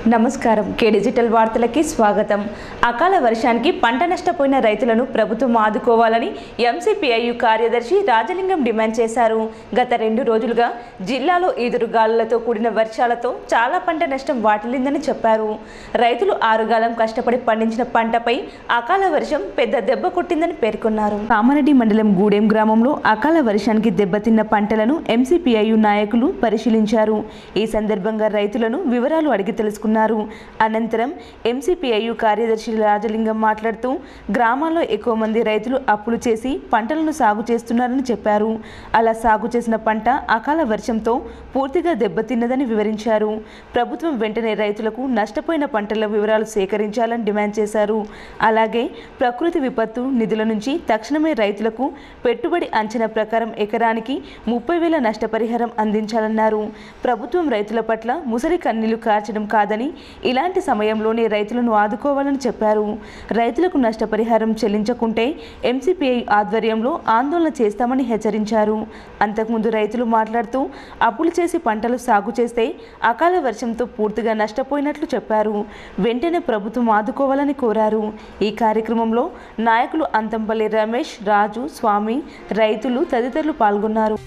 నమస్కారం కే డిజిటల్ వార్తలకి స్వాగతం అకాల వర్షానికి పంట నష్టపోయిన రైతులను ప్రభుత్వం ఆదుకోవాలని ఎంసీపీఐయు కార్యదర్శి రాజలింగం డిమాండ్ చేశారు గత రెండు రోజులుగా జిల్లాలో ఈదురుగాలులతో కూడిన వర్షాలతో చాలా పంట నష్టం వాటిల్లిందని చెప్పారు రైతులు ఆరుగాలం కష్టపడి పండించిన పంటపై అకాల వర్షం పెద్ద దెబ్బ కొట్టిందని పేర్కొన్నారు కామారెడ్డి మండలం గూడెం గ్రామంలో అకాల వర్షానికి దెబ్బతిన్న పంటలను ఎంసీపీఐయు నాయకులు పరిశీలించారు ఈ సందర్భంగా రైతులను వివరాలు అడిగి తెలుసుకున్నారు అనంతరం ఎంసీపీఐయు కార్యదర్శి రాజలింగం మాట్లాడుతూ గ్రామాల్లో ఎక్కువ మంది రైతులు అప్పులు చేసి పంటలను సాగు చేస్తున్నారని చెప్పారు అలా సాగు చేసిన పంట అకాల వర్షంతో పూర్తిగా దెబ్బతిన్నదని వివరించారు ప్రభుత్వం వెంటనే రైతులకు నష్టపోయిన పంటల వివరాలు సేకరించాలని డిమాండ్ చేశారు అలాగే ప్రకృతి విపత్తు నిధుల నుంచి తక్షణమే రైతులకు పెట్టుబడి అంచనా ప్రకారం ఎకరానికి ముప్పై వేల నష్టపరిహారం అందించాలన్నారు ప్రభుత్వం రైతుల పట్ల ముసలి కన్నీళ్లు కార్చడం కాదని ఇలాంటి సమయంలోనే రైతులను ఆదుకోవాలని చెప్పారు రైతులకు నష్టపరిహారం చెల్లించకుంటే ఎంసీపీఐ ఆధ్వర్యంలో ఆందోళన చేస్తామని హెచ్చరించారు అంతకుముందు రైతులు మాట్లాడుతూ అప్పులు చేసి పంటలు సాగు చేస్తే అకాల వర్షంతో పూర్తిగా నష్టపోయినట్లు చెప్పారు వెంటనే ప్రభుత్వం ఆదుకోవాలని కోరారు ఈ కార్యక్రమంలో నాయకులు అంతంపల్లి రమేష్ రాజు స్వామి రైతులు తదితరులు పాల్గొన్నారు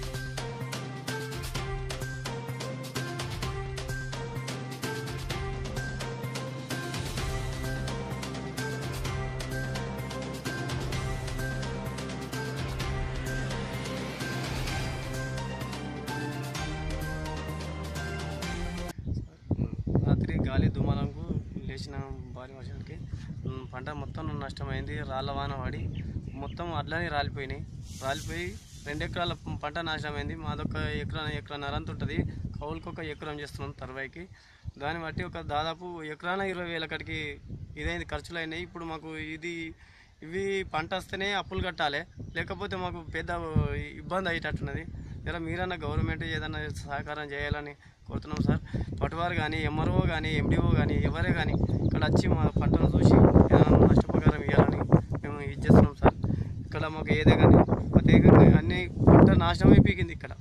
రాత్రి గాలి దుమారంకు లేచిన భారీ వర్షానికి ఉమ్, పంట మొత్తం నష్టమైంది రాళ్ళ వాన పడి మొత్తం అట్లనే రాలిపోయినాయి రాలిపోయి రెండు ఎకరాల పంట నాశనమైంది మాదొక ఎకరా ఎకరన్నర అంత ఉంటుంది కౌలుకు ఒక ఎకరం చేస్తున్నాం తర్వాయికి దాన్ని బట్టి ఒక దాదాపు ఎకరాన ఇరవై వేల కడికి ఇదైంది ఖర్చులు అయినాయి ఇప్పుడు మాకు ఇది ఇవి పంట వస్తేనే అప్పులు కట్టాలి లేకపోతే మాకు పెద్ద ఇబ్బంది అయ్యేటట్టున్నది ఇలా మీరన్నా గవర్నమెంట్ ఏదైనా సహకారం చేయాలని కోరుతున్నాం సార్ పటువారు కానీ ఎంఆర్ఓ కానీ ఎండిఓ కానీ ఎవరే కానీ ఇక్కడ వచ్చి మా పంటను చూసి ఏదైనా నష్టపరిహారం ఇవ్వాలని మేము ఇది చేస్తున్నాం సార్ ఇక్కడ మాకు ఏదే కానీ ప్రత్యేకంగా అన్ని పంట నాశనం అయిపోయింది ఇక్కడ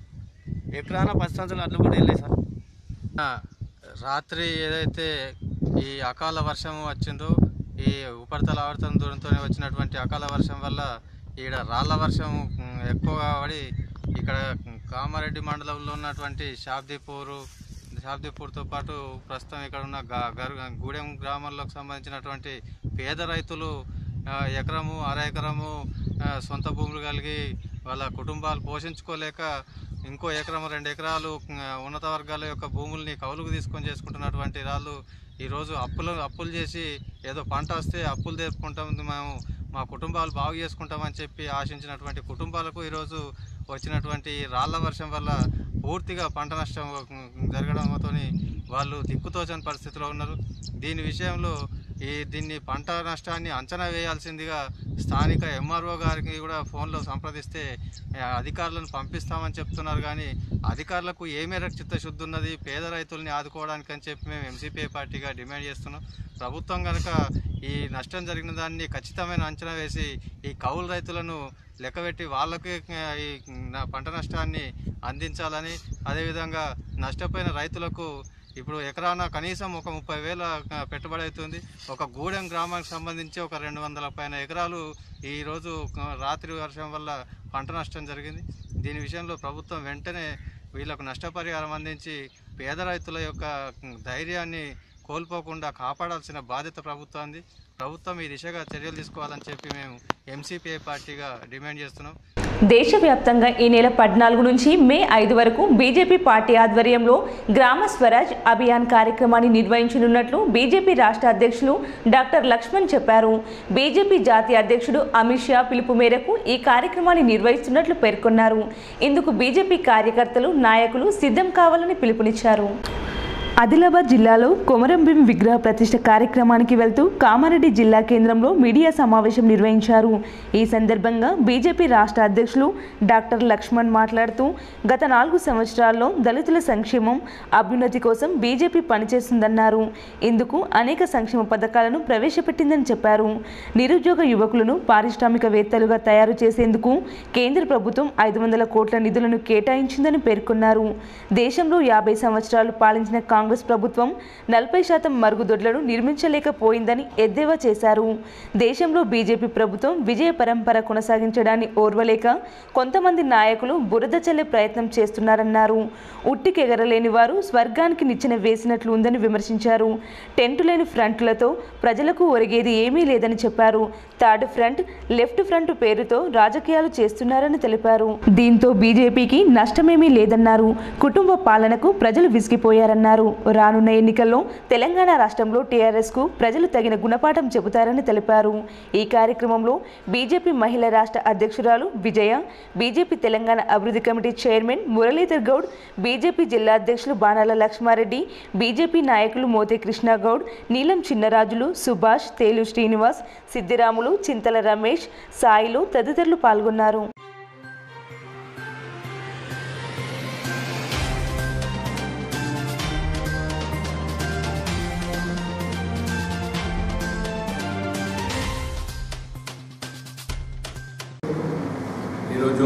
ఎకరాన పది సంవత్సరాలు అట్లా కూడా వెళ్ళాయి సార్ ఆ, రాత్రి ఏదైతే ఈ అకాల వర్షం వచ్చిందో ఈ ఉపరితల ఆవర్తన దూరంతో వచ్చినటువంటి అకాల వర్షం వల్ల ఈడ రాళ్ళ వర్షం ఉమ్, ఎక్కువగా పడి ఇక్కడ కామారెడ్డి మండలంలో ఉన్నటువంటి షాబ్దీపూరు షాబ్దీపూర్తో పాటు ప్రస్తుతం ఇక్కడ ఉన్న గా- గరు గూడెం గ్రామాల్లోకి సంబంధించినటువంటి పేద రైతులు ఆ, ఎకరము అర ఎకరము ఆ, సొంత భూములు కలిగి వాళ్ళ కుటుంబాలు పోషించుకోలేక ఇంకో ఎకరం రెండు ఎకరాలు ఆ, ఉన్నత వర్గాల యొక్క భూముల్ని కౌలుకు తీసుకొని చేసుకుంటున్నటువంటి వాళ్ళు ఈరోజు అప్పులు అప్పులు చేసి ఏదో పంట వస్తే అప్పులు తీర్పుకుంటాం మేము మా కుటుంబాలు బాగు చేసుకుంటామని చెప్పి ఆశించినటువంటి కుటుంబాలకు ఈరోజు వచ్చినటువంటి రాళ్ల వర్షం వల్ల పూర్తిగా పంట నష్టం జరగడంతో వాళ్ళు దిక్కుతోచని పరిస్థితిలో ఉన్నారు దీని విషయంలో ఈ దీన్ని పంట నష్టాన్ని అంచనా వేయాల్సిందిగా స్థానిక ఎంఆర్ఓ గారికి కూడా ఫోన్లో సంప్రదిస్తే ఆ, అధికారులను పంపిస్తామని చెప్తున్నారు కానీ అధికారులకు ఏ మేరకు చిత్తశుద్ధి ఉన్నది పేద రైతుల్ని ఆదుకోవడానికి అని చెప్పి మేము ఎంసీపీ పార్టీగా డిమాండ్ చేస్తున్నాం ప్రభుత్వం కనుక ఈ నష్టం జరిగిన దాన్ని ఖచ్చితమైన అంచనా వేసి ఈ కౌలు రైతులను లెక్కబెట్టి వాళ్ళకి ఆ, ఈ నా పంట నష్టాన్ని అందించాలని అదేవిధంగా నష్టపోయిన రైతులకు ఇప్పుడు ఎకరాన కనీసం ఒక ముప్పై వేల ఆ, పెట్టుబడి అవుతుంది ఒక గూడెం గ్రామానికి సంబంధించి ఒక రెండు వందల పైన ఎకరాలు ఈరోజు ఆ, రాత్రి వర్షం వల్ల పంట నష్టం జరిగింది దీని విషయంలో ప్రభుత్వం వెంటనే వీళ్ళకు నష్టపరిహారం అందించి పేద రైతుల యొక్క ఉమ్, ధైర్యాన్ని కోల్పోకుండా కాపాడాల్సిన బాధ్యత ప్రభుత్వాన్ని ప్రభుత్వం ఈ దిశగా చర్యలు తీసుకోవాలని చెప్పి మేము ఎంసీపీఐ పార్టీగా డిమాండ్ చేస్తున్నాం దేశవ్యాప్తంగా ఈ నెల పద్నాలుగు నుంచి మే ఐదు వరకు బీజేపీ పార్టీ ఆధ్వర్యంలో గ్రామ స్వరాజ్ అభియాన్ కార్యక్రమాన్ని నిర్వహించనున్నట్లు బీజేపీ రాష్ట్ర అధ్యక్షులు డాక్టర్ లక్ష్మణ్ చెప్పారు బీజేపీ జాతీయ అధ్యక్షుడు అమిత్ షా పిలుపు మేరకు ఈ కార్యక్రమాన్ని నిర్వహిస్తున్నట్లు పేర్కొన్నారు ఇందుకు బీజేపీ కార్యకర్తలు నాయకులు సిద్ధం కావాలని పిలుపునిచ్చారు ఆదిలాబాద్ జిల్లాలో కొమరంభీం విగ్రహ ప్రతిష్ఠ కార్యక్రమానికి వెళ్తూ కామారెడ్డి జిల్లా కేంద్రంలో మీడియా సమావేశం నిర్వహించారు ఈ సందర్భంగా బీజేపీ రాష్ట్ర అధ్యక్షులు డాక్టర్ లక్ష్మణ్ మాట్లాడుతూ గత నాలుగు సంవత్సరాల్లో దళితుల సంక్షేమం అభ్యున్నతి కోసం బీజేపీ పనిచేస్తుందన్నారు ఇందుకు అనేక సంక్షేమ పథకాలను ప్రవేశపెట్టిందని చెప్పారు నిరుద్యోగ యువకులను పారిశ్రామికవేత్తలుగా తయారు చేసేందుకు కేంద్ర ప్రభుత్వం ఐదు వందల కోట్ల నిధులను కేటాయించిందని పేర్కొన్నారు దేశంలో యాభై సంవత్సరాలు పాలించిన కాంగ్రెస్ కాంగ్రెస్ ప్రభుత్వం నలభై శాతం మరుగుదొడ్లను నిర్మించలేకపోయిందని ఎద్దేవా చేశారు దేశంలో బీజేపీ ప్రభుత్వం విజయ పరంపర కొనసాగించడాన్ని ఓర్వలేక కొంతమంది నాయకులు బురద చల్లే ప్రయత్నం చేస్తున్నారన్నారు ఉట్టికెగరలేని వారు స్వర్గానికి నిచ్చెన వేసినట్లు ఉందని విమర్శించారు టెంటు లేని ఫ్రంట్లతో ప్రజలకు ఒరిగేది ఏమీ లేదని చెప్పారు థర్డ్ ఫ్రంట్ లెఫ్ట్ ఫ్రంట్ పేరుతో రాజకీయాలు చేస్తున్నారని తెలిపారు దీంతో బీజేపీకి నష్టమేమీ లేదన్నారు కుటుంబ పాలనకు ప్రజలు విసిగిపోయారన్నారు రానున్న ఎన్నికల్లో తెలంగాణ రాష్ట్రంలో టీఆర్ఎస్కు ప్రజలు తగిన గుణపాఠం చెబుతారని తెలిపారు ఈ కార్యక్రమంలో బీజేపీ మహిళా రాష్ట్ర అధ్యక్షురాలు విజయ బీజేపీ తెలంగాణ అభివృద్ధి committee chairman Muralidhar Goud BJP జిల్లా అధ్యక్షులు బాణాల లక్ష్మారెడ్డి బీజేపీ నాయకులు మోతే కృష్ణ గౌడ్ నీలం చిన్నరాజులు సుభాష్ తేలు శ్రీనివాస్ సిద్దిరాములు చింతల రమేష్ సాయిలు తదితరులు పాల్గొన్నారు ఈరోజు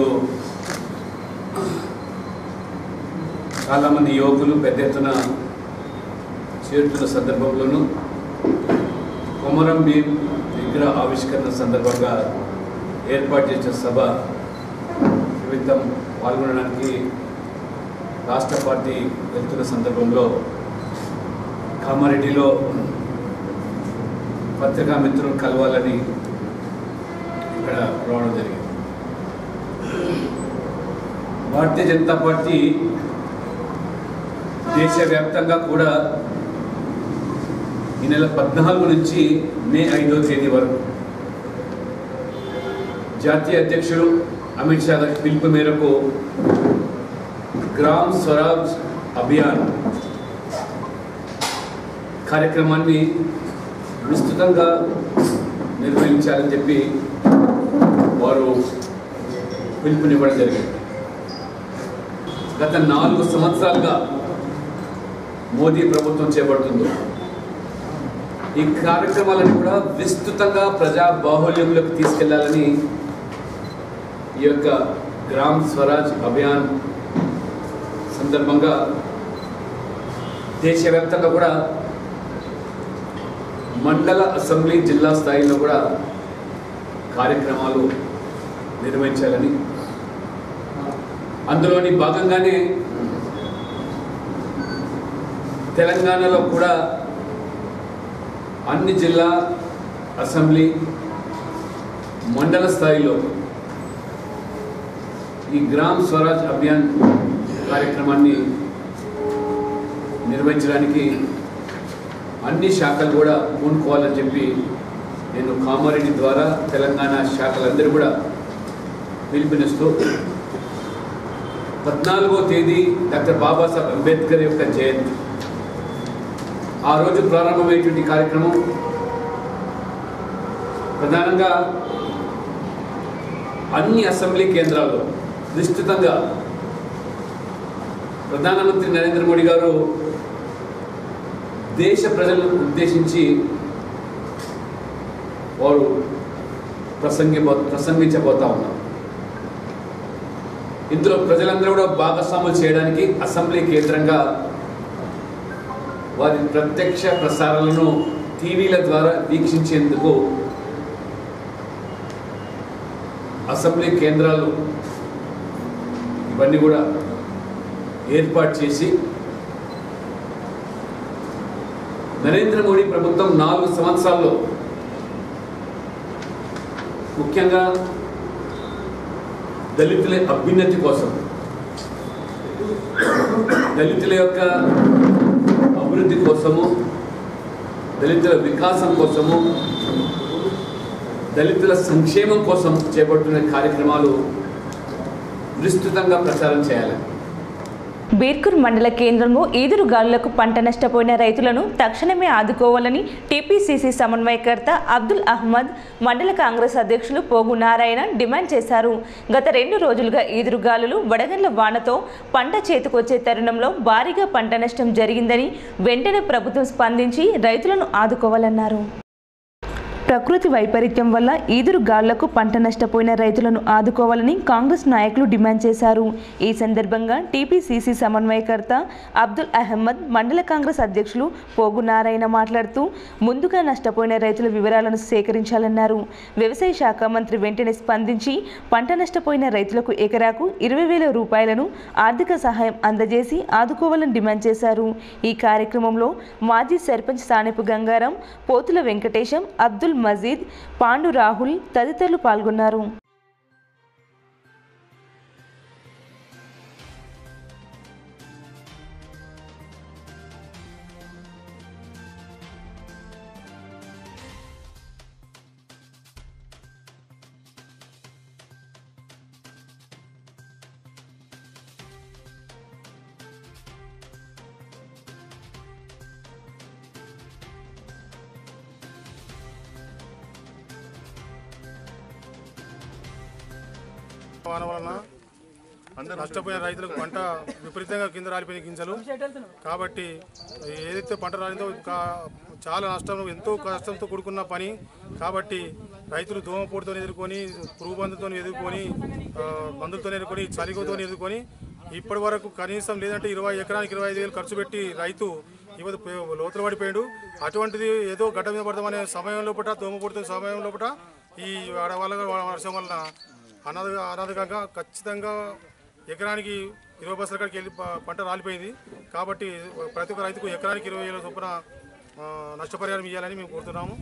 చాలామంది యువకులు పెద్ద ఎత్తున చేరుతున్న సందర్భంలోనూ కొమరం భీం విగ్రహ ఆవిష్కరణ సందర్భంగా ఏర్పాటు చేసిన సభ నిమిత్తం పాల్గొనడానికి రాష్ట్ర పార్టీ వెళ్తున్న సందర్భంలో కామారెడ్డిలో పత్రికా మిత్రులను కలవాలని ఇక్కడ రావడం జరిగింది భారతీయ జనతా పార్టీ దేశవ్యాప్తంగా కూడా ఈ నెల పద్నాలుగు నుంచి మే ఐదో తేదీ వరకు జాతీయ అధ్యక్షుడు అమిత్ షా గారి పిలుపు మేరకు గ్రామ్ స్వరాజ్ అభియాన్ కార్యక్రమాన్ని విస్తృతంగా నిర్వహించాలని చెప్పి వారు పిలుపునివ్వడం జరిగింది గత నాలుగు సంవత్సరాలుగా మోదీ ప్రభుత్వం చేపడుతుందో ఈ కార్యక్రమాలను కూడా విస్తృతంగా ప్రజా బాహుల్యంలోకి తీసుకెళ్లాలని ఈ యొక్క గ్రామ్ స్వరాజ్ అభియాన్ సందర్భంగా దేశవ్యాప్తంగా కూడా మండల అసెంబ్లీ జిల్లా స్థాయిలో కూడా కార్యక్రమాలు నిర్వహించాలని అందులోని భాగంగానే తెలంగాణలో కూడా అన్ని జిల్లా అసెంబ్లీ మండల స్థాయిలో ఈ గ్రామ్ స్వరాజ్ అభియాన్ కార్యక్రమాన్ని నిర్వహించడానికి అన్ని శాఖలు కూడా పూనుకోవాలని చెప్పి నేను కామారెడ్డి ద్వారా తెలంగాణ శాఖలందరూ కూడా పిలుపునిస్తూ పద్నాలుగో తేదీ డాక్టర్ బాబాసాహెబ్ అంబేద్కర్ యొక్క జయంతి ఆ రోజు ప్రారంభమయ్యేటువంటి కార్యక్రమం ప్రధానంగా అన్ని అసెంబ్లీ కేంద్రాల్లో విస్తృతంగా ప్రధానమంత్రి నరేంద్ర మోడీ గారు దేశ ప్రజలను ఉద్దేశించి వారు ప్రసంగిపో ప్రసంగించబోతా ఉన్నారు ఇందులో ప్రజలందరూ కూడా భాగస్వాములు చేయడానికి అసెంబ్లీ కేంద్రంగా వారి ప్రత్యక్ష ప్రసారాలను టీవీల ద్వారా వీక్షించేందుకు అసెంబ్లీ కేంద్రాలు ఇవన్నీ కూడా ఏర్పాటు చేసి నరేంద్ర మోడీ ప్రభుత్వం నాలుగు సంవత్సరాల్లో ముఖ్యంగా దళితుల అభ్యున్నతి కోసం దళితుల యొక్క అభివృద్ధి కోసము దళితుల వికాసం కోసము దళితుల సంక్షేమం కోసం చేపడుతున్న కార్యక్రమాలు విస్తృతంగా ప్రచారం చేయాలి బీర్కూర్ మండల కేంద్రంలో ఈదురు గాలులకు పంట నష్టపోయిన రైతులను తక్షణమే ఆదుకోవాలని టీపీసీసీ సమన్వయకర్త అబ్దుల్ అహ్మద్ మండల కాంగ్రెస్ అధ్యక్షులు పోగు నారాయణ డిమాండ్ చేశారు గత రెండు రోజులుగా ఈదురు గాలులు వడగండ్ల వానతో పంట చేతికొచ్చే తరుణంలో భారీగా పంట నష్టం జరిగిందని వెంటనే ప్రభుత్వం స్పందించి రైతులను ఆదుకోవాలన్నారు ప్రకృతి వైపరీత్యం వల్ల ఈదురు గాలులకు పంట నష్టపోయిన రైతులను ఆదుకోవాలని కాంగ్రెస్ నాయకులు డిమాండ్ చేశారు ఈ సందర్భంగా టీపీసీసీ సమన్వయకర్త అబ్దుల్ అహ్మద్ మండల కాంగ్రెస్ అధ్యక్షులు పోగు నారాయణ మాట్లాడుతూ ముందుగా నష్టపోయిన రైతుల వివరాలను సేకరించాలన్నారు వ్యవసాయ శాఖ మంత్రి వెంటనే స్పందించి పంట నష్టపోయిన రైతులకు ఎకరాకు ఇరవై వేల రూపాయలను ఆర్థిక సహాయం అందజేసి ఆదుకోవాలని డిమాండ్ చేశారు ఈ కార్యక్రమంలో మాజీ సర్పంచ్ సానెపు గంగారం పోతుల వెంకటేశం అబ్దుల్ మజీద్ పాండు రాహుల్ తదితరులు పాల్గొన్నారు వాన వలన అందరు నష్టపోయిన రైతులకు పంట విపరీతంగా కింద రాలిపోయిన గింజలు కాబట్టి ఏదైతే పంట రాలిందో ఇంకా చాలా నష్టం ఎంతో కష్టంతో కూడుకున్న పని కాబట్టి రైతులు దోమపోటుతో ఎదుర్కొని పురుగు మందుతో ఎదుర్కొని ఆ, మందులతో ఎదుర్కొని చలిగతో ఎదుర్కొని ఇప్పటి వరకు కనీసం లేదంటే ఇరవై ఎకరానికి ఇరవై ఐదు వేలు ఖర్చు పెట్టి రైతు ఇవ్వదు లోతులు పడిపోయాడు అటువంటిది ఏదో గడ్డ మీద పడదామనే సమయం లోపల దోమపోటుతో సమయం లోపల ఈ వడవల్ల వర్షం వలన అనాథ అనాథకంగా ఖచ్చితంగా ఎకరానికి ఇరవై బస్సుల కాడికి వెళ్ళి ప- పంట రాలిపోయింది కాబట్టి ప్రతి ఒక్క రైతుకు ఎకరానికి ఇరవై వేల చొప్పున ఆ, నష్టపరిహారం ఇవ్వాలని మేము కోరుతున్నాము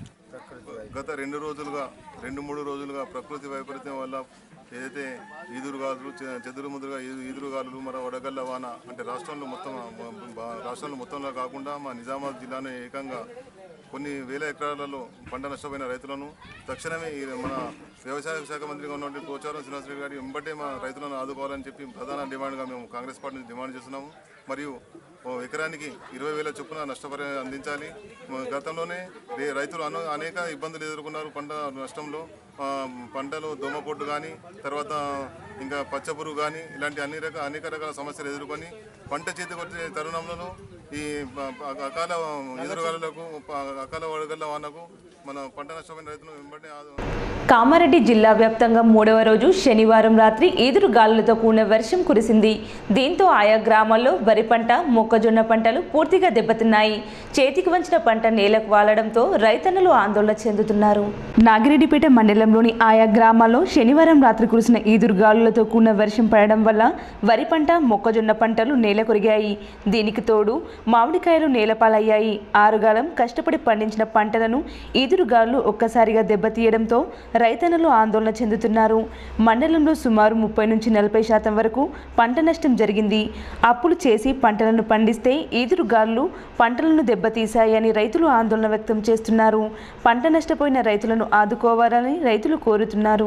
గత రెండు రోజులుగా రెండు మూడు రోజులుగా ప్రకృతి వైపరీత్యం వల్ల ఏదైతే ఈదురుగాలు చె- చెదురు ముదురుగా ఈదు- ఈదురుగాలు మరి వడగళ్ళ వాన అంటే రాష్ట్రంలో మొత్తం బా- రాష్ట్రంలో మొత్తంలో కాకుండా మా నిజామాబాద్ జిల్లానే ఏకంగా కొన్ని వేల ఎకరాలలో పంట నష్టపోయిన రైతులను తక్షణమే ఈ మన వ్యవసాయ శాఖ మంత్రిగా ఉన్నటువంటి పోచారం శ్రీనివాసరెడ్డి గారి వెంబటే మా రైతులను ఆదుకోవాలని చెప్పి ప్రధాన డిమాండ్గా మేము కాంగ్రెస్ పార్టీ నుంచి డిమాండ్ చేస్తున్నాము మరియు ఓ ఎకరానికి ఇరవై వేల చొప్పున నష్టపరిహారం అందించాలి మ- గతంలోనే రే- రైతులు అను అనేక ఇబ్బందులు ఎదుర్కొన్నారు పంట నష్టంలో ఆ, పంటలో దోమపోటు కానీ తర్వాత ఇంకా పచ్చపురుగు కానీ ఇలాంటి అన్ని రకాల అనేక రకాల సమస్యలు ఎదుర్కొని పంట చేతికి వచ్చే తరుణంలో ఈ ప- ప- అకాల ఎదురుగాలులకు ప- అకాల వడగళ్ళ వానకు మన పంట నష్టమైన రైతులు వెంబడి ఆదు కామారెడ్డి జిల్లా వ్యాప్తంగా మూడవ రోజు శనివారం రాత్రి ఈదురు గాలులతో కూడిన వర్షం కురిసింది దీంతో ఆయా గ్రామాల్లో వరి పంట మొక్కజొన్న పంటలు పూర్తిగా దెబ్బతిన్నాయి చేతికి వంచిన పంట నేలకు వాలడంతో రైతన్నలు ఆందోళన చెందుతున్నారు నాగిరెడ్డిపేట మండలంలోని ఆయా గ్రామాల్లో శనివారం రాత్రి కురిసిన ఈదురు గాలులతో కూడిన వర్షం పడడం వల్ల వరి పంట మొక్కజొన్న పంటలు నేల కొరిగాయి దీనికి తోడు మామిడికాయలు నేలపాలయ్యాయి ఆరుగాలం కష్టపడి పండించిన పంటలను ఈదురుగాలు ఒక్కసారిగా దెబ్బతీయడంతో రైతన్నలు ఆందోళన చెందుతున్నారు మండలంలో సుమారు ముప్పై నుంచి నలభై శాతం వరకు పంట నష్టం జరిగింది అప్పులు చేసి పంటలను పండిస్తే ఈదురుగాలు పంటలను దెబ్బతీశాయని రైతులు ఆందోళన వ్యక్తం చేస్తున్నారు పంట నష్టపోయిన రైతులను ఆదుకోవాలని రైతులు కోరుతున్నారు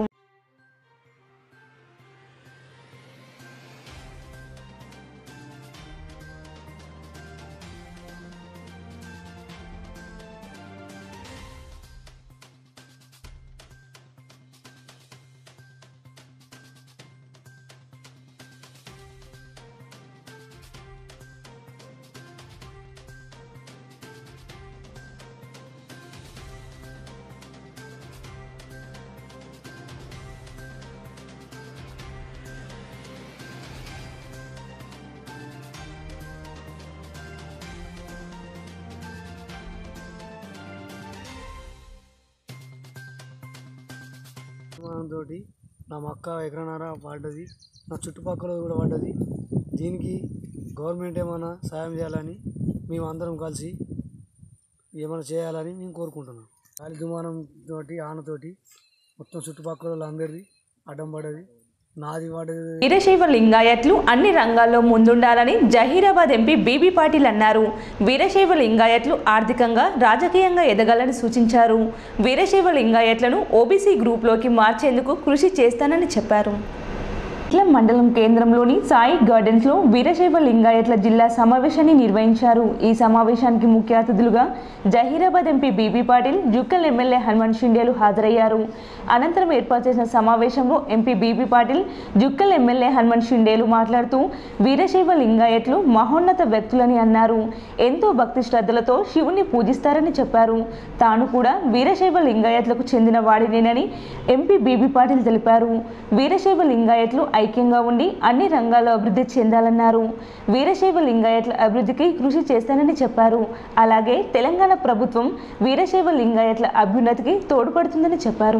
తోటి నా మక్క ఎకరన్నర పడ్డది నా చుట్టుపక్కల కూడా పడ్డది దీనికి గవర్నమెంట్ ఏమైనా సాయం చేయాలని మేము అందరం కలిసి ఏమైనా చేయాలని మేము కోరుకుంటున్నాం గాలి దుమానం తోటి ఆనతోటి మొత్తం చుట్టుపక్కల వాళ్ళందరిది అడ్డం పడ్డది నాది పడ్డది వీరశైవ లింగాయట్లు అన్ని రంగాల్లో ముందుండాలని జహీరాబాద్ ఎంపీ బీబీ పాటిల్ అన్నారు వీరశైవ లింగాయట్లు ఆర్థికంగా రాజకీయంగా ఎదగాలని సూచించారు వీరశైవ లింగాయట్లను ఓబీసీ గ్రూప్లోకి మార్చేందుకు కృషి చేస్తానని చెప్పారు ఇట్లం మండలం కేంద్రంలోని సాయి గార్డెన్స్ లో వీరశైవ లింగాయట్ల జిల్లా సమావేశాన్ని నిర్వహించారు ఈ సమావేశానికి ముఖ్య అతిథులుగా Zaheerabad MP BB Patil Jukkal MLA Hanumant షిండేలు హాజరయ్యారు అనంతరం ఏర్పాటు చేసిన సమావేశంలో MP BB Patil Jukkal MLA Hanumant షిండేలు మాట్లాడుతూ వీరశైవ లింగాయట్లు మహోన్నత వ్యక్తులని అన్నారు ఎంతో భక్తి శ్రద్ధలతో శివుని పూజిస్తారని చెప్పారు తాను కూడా వీరశైవ లింగాయట్లకు చెందిన వాడినేనని ఎంపీ బీబీ పాటిల్ తెలిపారు వీరశైవ లింగాయట్లు ఐక్యంగా ఉండి అన్ని రంగాల్లో అభివృద్ధి చెందాలన్నారు వీరశైవ లింగాయట్ల అభివృద్ధికి కృషి చేస్తానని చెప్పారు అలాగే తెలంగాణ ప్రభుత్వం వీరశైవ లింగాయట్ల అభ్యున్నతికి తోడ్పడుతుందని చెప్పారు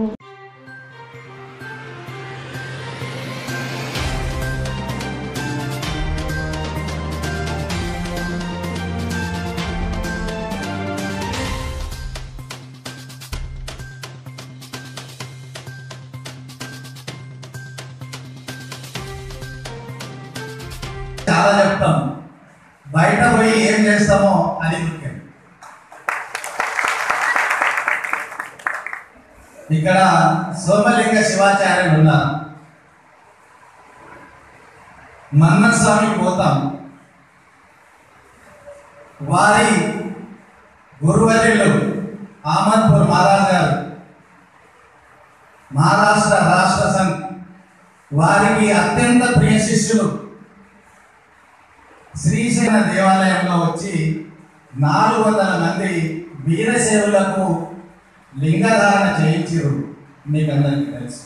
చాలా చెప్తాం బయట పోయి ఏం చేస్తామో అది ముఖ్యం ఇక్కడ సోమలింగ శివాచార్యులు ఉన్నారు మన్న స్వామికి పోతాం వారి గురువర్యులు ఆమద్పూర్ మహారాజ్ గారు మహారాష్ట్ర రాష్ట్ర సంఘ్ వారికి అత్యంత ప్రియ శిష్యులు శ్రీశైల దేవాలయంలో వచ్చి నాలుగు వందల మంది వీరశైవులకు లింగధారణ చేయించారు మీకు అందరికీ తెలుసు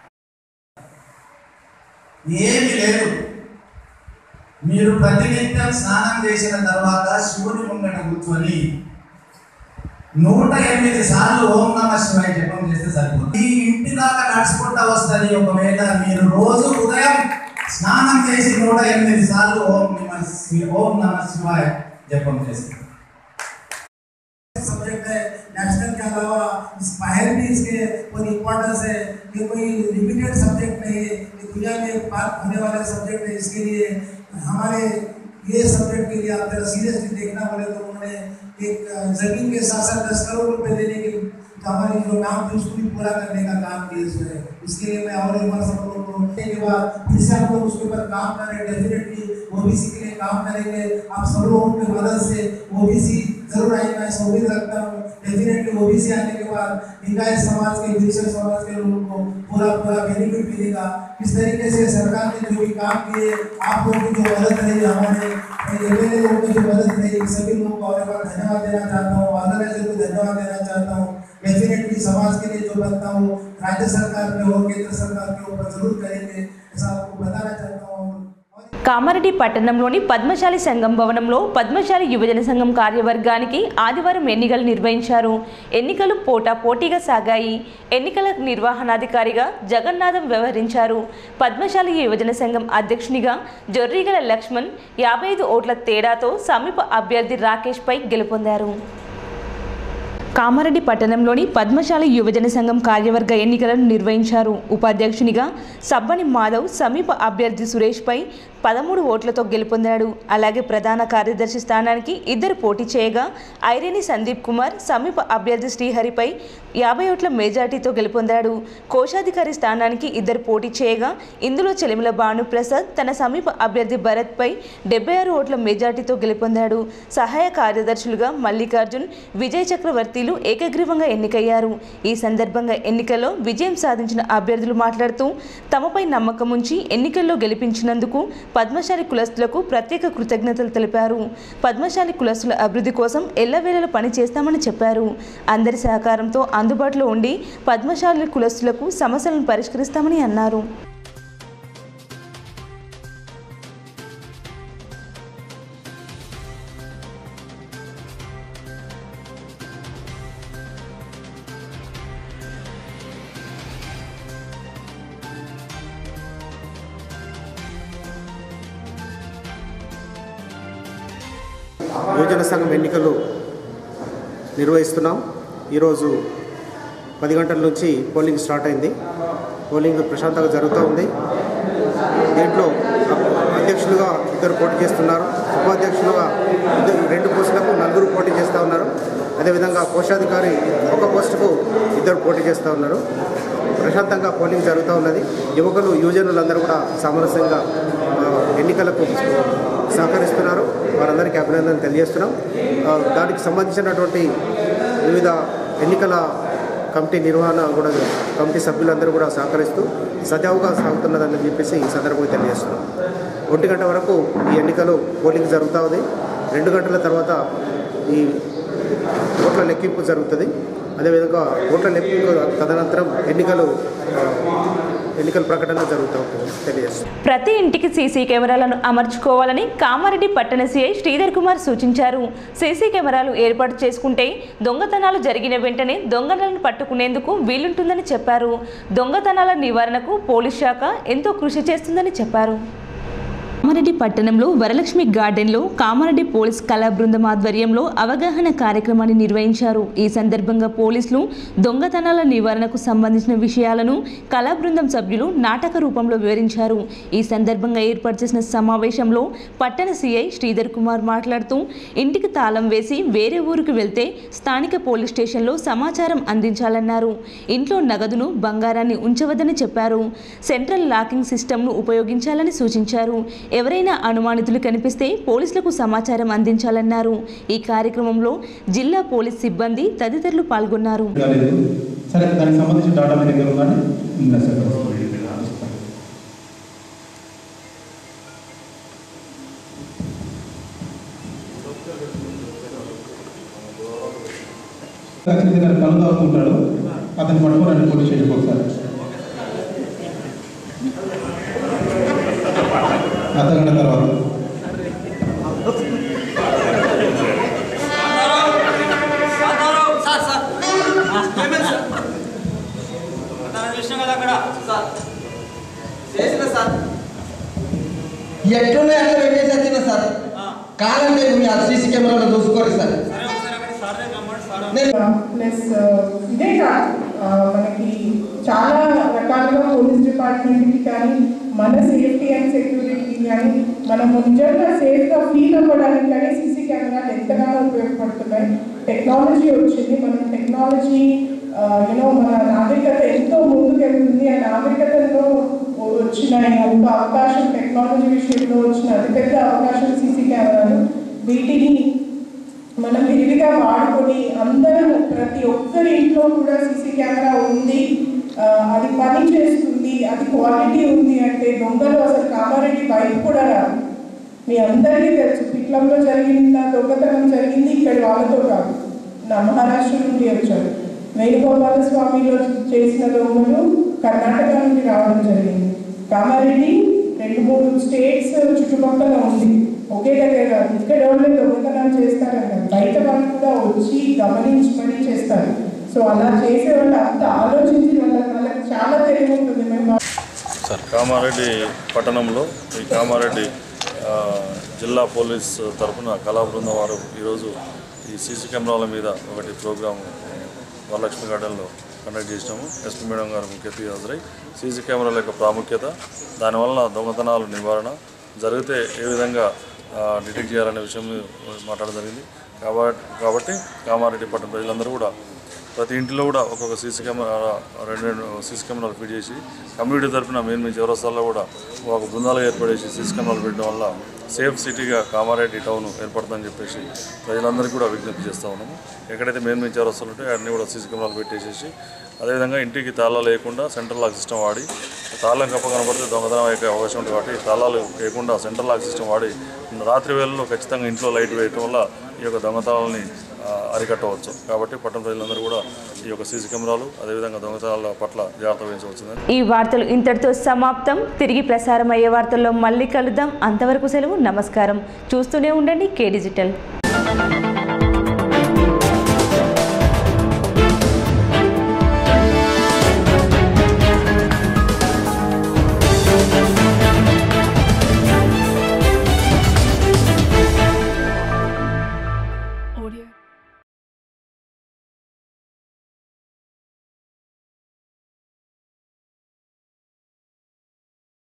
ఏమి లేదు మీరు ప్రతినిత్యం స్నానం చేసిన తర్వాత శివుని ముంగట కూర్చొని నూట ఎనిమిది సార్లు ఓం నమ శివాయ జపం చేస్తే సరిపోతుంది ఈ ఇంటి దాకా నడుచుకుంటా వస్తుంది ఒకవేళ మీరు రోజు ఉదయం స్నానం చేసి నూట ఎనిమిది సార్లు ఓం నమ శి- ఓం నమ శివాయ జపం చేస్తారు सब्जेक्ट है नेशनल के अलावा इस बाहर भी इसके बहुत इम्पोर्टेंस है ये कोई लिमिटेड सब्जेक्ट नहीं है ये दुनिया में बात होने वाला सब्जेक्ट है इसके लिए हमारे ये सब्जेक्ट के लिए आप जरा सीरियसली देखना बोले तो उन्होंने एक अ, जमीन के साथ साथ दस करोड़ रुपए देने के तो हमारी जो काम थी उसको भी पूरा करने का काम किया इसमें इसके लिए मैं और एक बार सब लोगों को के बाद फिर से हम लोग उसके ऊपर काम करें डेफिनेटली ओबीसी के लिए काम करेंगे आप सब लोगों की मदद से ओबीसी जरूर आएगा मैं ऐसा उम्मीद रखता हूँ डेफिनेटली ओबीसी आने के बाद लिंगायत समाज के विशेष समाज के लोगों को पूरा पूरा बेनिफिट मिलेगा इस तरीके से सरकार ने जो भी काम किए आप लोगों की जो मदद रही हमारे एमएलए लोगों की जो मदद रही सभी लोगों को और एक बार धन्यवाद देना चाहता हूँ ऑर्गेनाइजर को धन्यवाद देना चाहता हूँ डेफिनेटली समाज के लिए जो बनता हूँ राज्य सरकार में हो केंद्र सरकार के ऊपर जरूर करेंगे ऐसा आपको बताना चाहता हूँ కామారెడ్డి పట్టణంలోని పద్మశాలి సంఘం భవనంలో పద్మశాలి యువజన సంఘం కార్యవర్గానికి ఆదివారం ఎన్నికలు నిర్వహించారు ఎన్నికలు పోటా పోటీగా సాగాయి ఎన్నికల నిర్వహణాధికారిగా జగన్నాథం వ్యవహరించారు పద్మశాలి యువజన సంఘం అధ్యక్షునిగా జొర్రిగల లక్ష్మణ్ యాభై ఐదు ఓట్ల తేడాతో సమీప అభ్యర్థి రాకేష్పై గెలుపొందారు కామారెడ్డి పట్టణంలోని పద్మశాలి యువజన సంఘం కార్యవర్గ ఎన్నికలను నిర్వహించారు ఉపాధ్యక్షునిగా సబ్బని మాధవ్ సమీప అభ్యర్థి సురేష్పై పదమూడు ఓట్లతో గెలుపొందాడు అలాగే ప్రధాన కార్యదర్శి స్థానానికి ఇద్దరు పోటీ చేయగా ఐరేని సందీప్ కుమార్ సమీప అభ్యర్థి శ్రీహరిపై యాభై ఓట్ల మెజార్టీతో గెలుపొందాడు కోశాధికారి స్థానానికి ఇద్దరు పోటీ చేయగా ఇందులో చెలిమిల భానుప్రసాద్ తన సమీప అభ్యర్థి భరత్పై డెబ్బై ఆరు ఓట్ల మెజార్టీతో గెలుపొందాడు సహాయ కార్యదర్శులుగా మల్లికార్జున్ విజయ్ చక్రవర్తిలు ఏకగ్రీవంగా ఎన్నికయ్యారు ఈ సందర్భంగా ఎన్నికల్లో విజయం సాధించిన అభ్యర్థులు మాట్లాడుతూ తమపై నమ్మకం ఉంచి ఎన్నికల్లో గెలిపించినందుకు పద్మశాలి కులస్తులకు ప్రత్యేక కృతజ్ఞతలు తెలిపారు పద్మశాలి కులస్తుల అభివృద్ధి కోసం ఎల్లవేళలా పని చేస్తామని చెప్పారు అందరి సహకారంతో అందుబాటులో ఉండి పద్మశాలి కులస్తులకు సమస్యలను పరిష్కరిస్తామని అన్నారు యువజన సంఘం ఎన్నికలు నిర్వహిస్తున్నాం ఈరోజు పది గంటల నుంచి పోలింగ్ స్టార్ట్ అయింది పోలింగ్ ప్రశాంతంగా జరుగుతూ ఉంది దీంట్లో అధ్యక్షులుగా ఇద్దరు పోటీ చేస్తున్నారు ఉపాధ్యక్షులుగా ఇద్దరు రెండు పోస్టులకు నలుగురు పోటీ చేస్తూ ఉన్నారు అదేవిధంగా కోశాధికారి ఒక పోస్టుకు ఇద్దరు పోటీ చేస్తూ ఉన్నారు ప్రశాంతంగా పోలింగ్ జరుగుతూ ఉన్నది యువకులు యువజనులందరూ కూడా సామరస్యంగా ఆ, ఎన్నికలకు సహకరిస్తున్నారు వారందరికీ అభినందనలు తెలియజేస్తున్నాం ఆ, దానికి సంబంధించినటువంటి వివిధ ఎన్నికల కమిటీ నిర్వహణ కూడా కమిటీ సభ్యులందరూ కూడా సహకరిస్తూ సజావుగా సాగుతున్నదని చెప్పేసి ఈ సందర్భంగా తెలియజేస్తున్నాం ఒంటి గంట వరకు ఈ ఎన్నికలు పోలింగ్ జరుగుతూ ఉంది రెండు గంటల తర్వాత ఈ ఓట్ల లెక్కింపు జరుగుతుంది అదేవిధంగా ఓట్ల లెక్కింపు తదనంతరం ఎన్నికలు ఆ, ఎన్నికల ప్రకటన జరుగుతూ ఉంటుంది తెలియజేస్తున్నాం ప్రతి ఇంటికి సీసీ కెమెరాలను అమర్చుకోవాలని కామారెడ్డి పట్టణ సీఐ శ్రీధర్ కుమార్ సూచించారు సీసీ కెమెరాలు ఏర్పాటు చేసుకుంటే దొంగతనాలు జరిగిన వెంటనే దొంగలను పట్టుకునేందుకు వీలుంటుందని చెప్పారు దొంగతనాల నివారణకు పోలీస్ శాఖ ఎంతో కృషి చేస్తుందని చెప్పారు కామారెడ్డి పట్టణంలో వరలక్ష్మి గార్డెన్లో కామారెడ్డి పోలీస్ కళా బృందం ఆధ్వర్యంలో అవగాహన కార్యక్రమాన్ని నిర్వహించారు ఈ సందర్భంగా పోలీసులు దొంగతనాల నివారణకు సంబంధించిన విషయాలను కళా బృందం సభ్యులు నాటక రూపంలో వివరించారు ఈ సందర్భంగా ఏర్పాటు చేసిన సమావేశంలో పట్టణ సీఐ శ్రీధర్ కుమార్ మాట్లాడుతూ ఇంటికి తాళం వేసి వేరే ఊరికి వెళ్తే స్థానిక పోలీస్ స్టేషన్లో సమాచారం అందించాలన్నారు ఇంట్లో నగదును బంగారాన్ని ఉంచవద్దని చెప్పారు సెంట్రల్ లాకింగ్ సిస్టమ్ను ఉపయోగించాలని సూచించారు ఎవరైనా అనుమానితులు కనిపిస్తే పోలీసులకు సమాచారం అందించాలన్నారు ఈ కార్యక్రమంలో జిల్లా పోలీస్ సిబ్బంది తదితరులు పాల్గొన్నారు కాలేదు సరే దానికి సంబంధించిన డాటా మీ దగ్గర ఉందని ఉందా సార్ ఖచ్చితంగా గారు కళ్ళు తాగుతుంటాడు అతన్ని పట్టుకోరండి పోలీస్ స్టేషన్కి ఒకసారి అర్ధగంట తర్వాత ఎట్లున్నాయి అట్లా పెట్టేసి వచ్చిన సార్ కాలంటే మీ ఆ సీసీ కెమెరాలో చూసుకోరు సార్ ప్లస్ ఇదే కాదు ఆ, మనకి చాలా రకాలుగా పోలీస్ డిపార్ట్మెంట్కి కానీ మన సేఫ్టీ అండ్ సెక్యూరిటీకి కానీ మనము నిజంగా సేఫ్గా ఫీల్ అవ్వడానికి కానీ సీసీ కెమెరాలు ఎంతగానో ఉపయోగపడుతున్నాయి టెక్నాలజీ వచ్చింది మనం టెక్నాలజీ యూనో మన నాగరికత ఎంతో ముందుకెళ్తుంది ఆ నాగరికతలో వచ్చిన ఒక అవకాశం టెక్నాలజీ విషయంలో వచ్చిన అతిపెద్ద అవకాశం సీసీ కెమెరాలు వీటిని మనం విరివిగా వాడుకొని అందరం ప్రతి ఒక్కరి ఇంట్లో కూడా సీసీ కెమెరా ఉంది ఆ, అది పని చేస్తుంది అది క్వాలిటీ ఉంది అంటే దొంగలు అసలు కామారెడ్డి బయట కూడా రాదు మీ అందరికీ తెలుసు పిట్లంలో జరిగిన దొంగతనం జరిగింది ఇక్కడ వాళ్ళతో కాదు నా మహారాష్ట్ర నుండి వచ్చారు వేణుగోపాల స్వామిలో చేసిన దొంగలు కర్ణాటక నుండి రావడం జరిగింది కామారెడ్డి రెండు మూడు స్టేట్స్ చుట్టుపక్కల ఉంది ఒకే దగ్గర కాదు ఇక్కడ వాళ్ళే దొంగతనాలు చేస్తారని బయట వాళ్ళు కూడా వచ్చి గమనించి మరీ చేస్తారు సో అలా చేసే వాళ్ళు అంత ఆలోచించిన వాళ్ళకి వాళ్ళకి చాలా తెలివి ఉంటుంది మేము కామారెడ్డి పట్టణంలో ఈ కామారెడ్డి ఆ, జిల్లా పోలీస్ తరఫున కళా బృందం వారు ఈరోజు ఈ సీసీ కెమెరాల మీద ఒకటి ప్రోగ్రాం వరలక్ష్మి గార్డెన్లో కండక్ట్ చేసినాము ఎస్పీ మేడం గారు ముఖ్య అతిథి హాజరై సీసీ కెమెరాల యొక్క ప్రాముఖ్యత దానివల్ల దొంగతనాలు నివారణ జరిగితే ఏ విధంగా ఆ, డిటెక్ట్ చేయాలనే విషయం మాట్లాడడం జరిగింది కాబట్టి కాబట్టి కామారెడ్డి పట్టణ ప్రజలందరూ కూడా ప్రతి ఇంటిలో కూడా ఒక్కొక్క సీసీ కెమెరా రెండు రెండు సీసీ కెమెరాలు ఫిట్ చేసి కమ్యూనిటీ తరఫున మెయిన్ మెయిన్ చౌరస్తాల్లో కూడా ఒక బృందాలు ఏర్పడేసి సీసీ కెమెరాలు పెట్టడం వల్ల సేఫ్ సిటీగా కామారెడ్డి టౌన్ ఏర్పడుతుందని చెప్పేసి ప్రజలందరికీ కూడా విజ్ఞప్తి చేస్తూ ఉన్నాము ఎక్కడైతే మెయిన్ మెయిన్ చౌరస్తాలు ఉంటాయో అన్నీ కూడా సీసీ కెమెరాలు పెట్టేసేసి అదేవిధంగా ఇంటికి తాళాలు లేకుండా సెంట్రల్ లాక్ సిస్టమ్ వాడి తాళం కప్ప కనపడితే దొంగతనం అయ్యే అవకాశం ఉంటుంది కాబట్టి తాళాలు లేకుండా సెంట్రల్ లాక్ సిస్టమ్ వాడి రాత్రి వేళల్లో ఖచ్చితంగా ఇంట్లో లైట్ వేయటం వల్ల ఈ యొక్క దొంగతనాలని ఆ, అరికట్టవచ్చు కాబట్టి పట్టణ ప్రజలందరూ కూడా ఈ యొక్క సీసీ కెమెరాలు అదేవిధంగా దొంగతనాల పట్ల జాగ్రత్త వహించవచ్చుందని ఈ వార్తలు ఇంతటితో సమాప్తం తిరిగి ప్రసారం అయ్యే వార్తల్లో మళ్ళీ కలుద్దాం అంతవరకు సెలవు నమస్కారం చూస్తూనే ఉండండి కే డిజిటల్